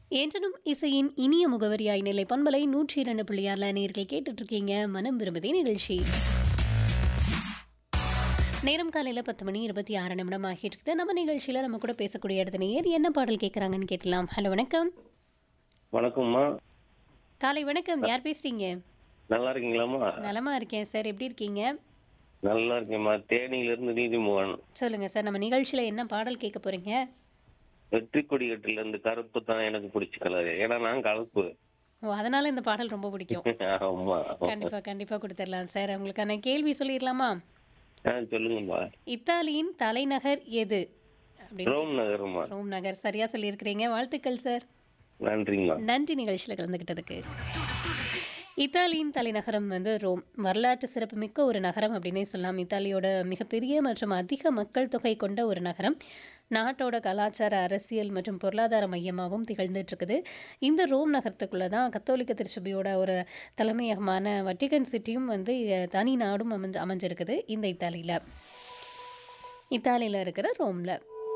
என்றனும் இசையின் இனிய முகவரியாய் நிலை பண்பலை நூற்றி இரண்டு புள்ளியார்ல நேர்கள் கேட்டுட்டு இருக்கீங்க மனம் விரும்புதே நிகழ்ச்சி நேரம் காலையில் பத்து மணி இருபத்தி ஆறு நிமிடம் ஆகிட்டு இருக்குது நம்ம நிகழ்ச்சியில் நம்ம கூட பேசக்கூடிய இடத்து நேர் என்ன பாடல் கேட்குறாங்கன்னு கேட்கலாம் ஹலோ வணக்கம் வணக்கம்மா காலை வணக்கம் யார் பேசுறீங்க நல்லா இருக்கீங்களாம்மா நலமா இருக்கேன் சார் எப்படி இருக்கீங்க நல்லா இருக்கேம்மா தேனியில இருந்து நீதிமோகன் சொல்லுங்க சார் நம்ம நிகழ்ச்சியில் என்ன பாடல் கேட்க போறீங்க வெற்றி கொடிக்கட்டுல இருந்து கருப்பு தான் எனக்கு பிடிச்ச கலர் ஏன்னா நான் கலப்பு ஓ அதனால இந்த பாடல் ரொம்ப பிடிக்கும் ஆமா கண்டிப்பா கண்டிப்பா கொடுத்துடலாம் சார் உங்களுக்கான கேள்வி சொல்லிடலாமா ஆ சொல்லுங்கம்மா இத்தாலியின் தலைநகர் எது அப்படின்னு ரோம் நகரம்மா ரோம் நகர் சரியா சொல்லியிருக்கிறீங்க வாழ்த்துக்கள் சார் நன்றிங்கம்மா நன்றி நிகழ்ச்சியில் கலந்துக்கிட்டதுக்கு இத்தாலியின் தலைநகரம் வந்து ரோம் வரலாற்று சிறப்புமிக்க ஒரு நகரம் அப்படின்னே சொல்லலாம் இத்தாலியோட மிகப்பெரிய மற்றும் அதிக மக்கள் தொகை கொண்ட ஒரு நகரம் நாட்டோட கலாச்சார அரசியல் மற்றும் பொருளாதார மையமாகவும் திகழ்ந்துட்டு இருக்குது இந்த ரோம் நகரத்துக்குள்ள தான் கத்தோலிக்க திருச்சபையோட ஒரு தலைமையகமான வட்டிகன் சிட்டியும் வந்து அஹ், தனி நாடும் அமைஞ்சு அமைஞ்சிருக்குது இந்த இத்தாலியில் இத்தாலியில் இருக்கிற ரோமில்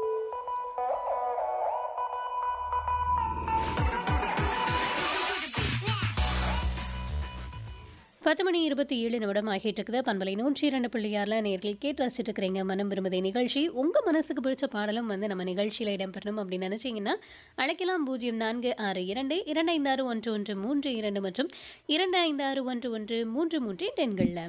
பத்து மணி இருபத்தி ஏழு நிமிடம் ஆகிட்டு இருக்குது பண்பலை நூற்றி இரண்டு புள்ளியாரில் நேர்கள் கேட்டு ரசிச்சுட்டு இருக்கிறீங்க மனம் விரும்புதை நிகழ்ச்சி உங்கள் மனசுக்கு பிடிச்ச பாடலும் வந்து நம்ம நிகழ்ச்சியில் இடம்பெறணும் அப்படின்னு நினச்சிங்கன்னா அழைக்கலாம் பூஜ்ஜியம் நான்கு ஆறு இரண்டு இரண்டு ஐந்து ஆறு ஒன்று ஒன்று மூன்று இரண்டு மற்றும் இரண்டு ஐந்து ஆறு ஒன்று ஒன்று மூன்று மூன்று டென்களில்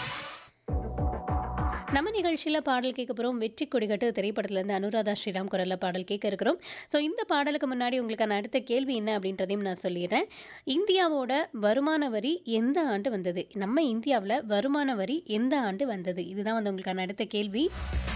நம்ம நிகழ்ச்சியில் பாடல் கேட்க போகிறோம் வெற்றி கொடிகட்டு திரைப்படத்துலேருந்து அனுராதா ஸ்ரீராம் குரலில் பாடல் கேட்க இருக்கிறோம் ஸோ இந்த பாடலுக்கு முன்னாடி உங்களுக்கான அடுத்த கேள்வி என்ன அப்படின்றதையும் நான் சொல்லிடுறேன் இந்தியாவோட வருமான வரி எந்த ஆண்டு வந்தது நம்ம இந்தியாவில் வருமான வரி எந்த ஆண்டு வந்தது இதுதான் வந்து உங்களுக்கான அடுத்த கேள்வி